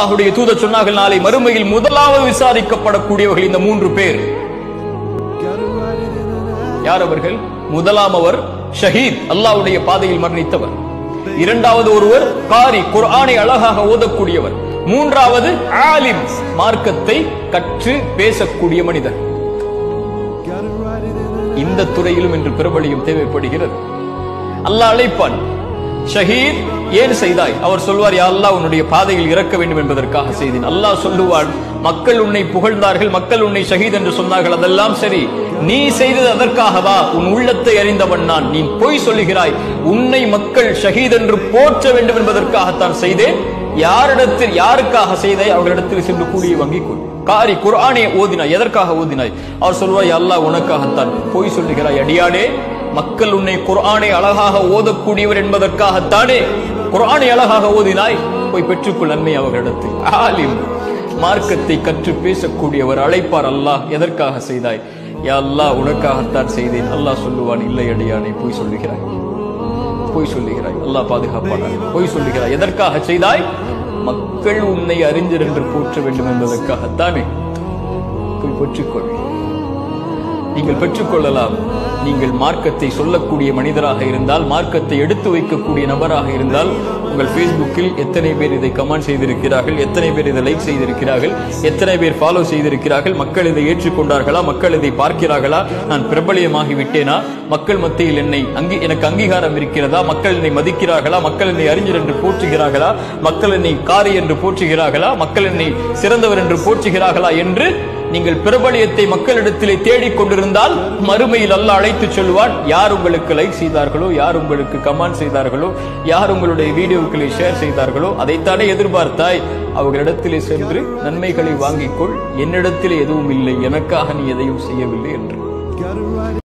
அல்லாஹ்வுடைய தூதர் சொன்னார்கள் நாளை மறுமையில் முதலாவது விசாரிக்கப்படக்கூடியவர்கள் இந்த மூன்று பேர் யார் அவர்கள் முதலாம் அவர் ஷஹீத் அல்லாஹ்வுடைய பாதையில் மரணித்தவர் இரண்டாவது ஒருவர் காரி குர்ஆனை அழகாக ஓதக்கூடியவர் மூன்றாவது ஆலிம் மார்க்கத்தை கற்று பேசக்கூடிய மனிதர் இந்த துறையிலும் இன்று பிரபலியும் தேவைப்படுகிறது அல்லாஹ் அழைப்பான் ஷஹீத் ஏன் செய்தாய் அவர் சொல்வார் யா அல்லாஹ் உன்னுடைய பாதையில் இறக்க வேண்டும் என்பதற்காக செய்தேன் அல்லாஹ் சொல்லுவான் மக்கள் உன்னை புகழ்ந்தார்கள் மக்கள் உன்னை ஷஹீத் என்று சொன்னார்கள் அதெல்லாம் சரி நீ செய்தது அதற்காகவா உன் உள்ளத்தை அறிந்தவன் நான் நீ பொய் சொல்லுகிறாய் உன்னை மக்கள் ஷஹீத் என்று போற்ற வேண்டும் என்பதற்காகத்தான் செய்தேன் யாரிடத்தில் யாருக்காக செய்தாய் அவர்களிடத்தில் சென்று கூலியை வாங்கிக் கொள் காரி குர்ஆனை ஓதினாய் எதற்காக ஓதினாய் அவர் சொல்வாய் அல்லாஹ் உனக்காகத்தான் பொய் சொல்லுகிறாய் அடியானே மக்கள் உன்னை குர்ஆனை அழகாக ஓதக்கூடியவர் என்பதற்காகத்தானே குர்ஆனை அழகாக ஓதினாய் போய் பெற்றுக்கொள் நன்மை அவர்களிடத்தில் ஆலிம் மார்க்கத்தை கற்று பேசக்கூடியவர் அழைப்பார் அல்லாஹ் எதற்காக செய்தாய் யா அல்லாஹ் உனக்காகத்தான் செய்தேன் அல்லாஹ் சொல்லுவான் இல்லை அடியானே போய் சொல்லுகிறாய் பொய் சொல்லுகிறாய் அல்லாஹ் பாதுகாப்பானார் பொய் சொல்லுகிறாய் எதற்காக செய்தாய் மக்கள் உன்னை அறிஞர் என்று போற்ற வேண்டும் என்பதற்காகத்தானே போய் பெற்றுக்கொள் நீங்கள் பெற்றுக்கொள்ளலாம் நீங்கள் மார்க்கத்தை சொல்லக்கூடிய மனிதராக இருந்தால் மார்க்கத்தை எடுத்து வைக்கக்கூடிய நபராக இருந்தால் உங்கள் ஃபேஸ்புக்கில் எத்தனை பேர் இதை கமெண்ட் செய்திருக்கிறார்கள் எத்தனை பேர் இதை லைக் செய்திருக்கிறார்கள் எத்தனை பேர் ஃபாலோ செய்திருக்கிறார்கள் மக்கள் இதை ஏற்றுக்கொண்டார்களா மக்கள் இதை பார்க்கிறார்களா நான் பிரபலியமாகி விட்டேனா மக்கள் மத்தியில் என்னை அங்கி எனக்கு அங்கீகாரம் இருக்கிறதா மக்கள் என்னை மதிக்கிறார்களா மக்கள் என்னை அறிஞர் என்று போற்றுகிறார்களா மக்கள் என்னை காரி என்று போற்றுகிறார்களா மக்கள் என்னை சிறந்தவர் என்று போற்றுகிறார்களா என்று நீங்கள் பிரபலியத்தை மக்களிடத்திலே தேடிக் கொண்டிருந்தால் மறுமையில் அல்லாஹ் அழைத்து சொல்வான் யார் உங்களுக்கு லைக் செய்தார்களோ யார் உங்களுக்கு கமெண்ட் செய்தார்களோ யார் உங்களுடைய வீடியோக்களை ஷேர் செய்தார்களோ அதைத்தானே எதிர்பார்த்தாய் அவர்களிடத்திலே சென்று நன்மைகளை வாங்கிக் கொள் என்னிடத்திலே எதுவும் இல்லை எனக்காக நீ எதையும் செய்யவில்லை என்று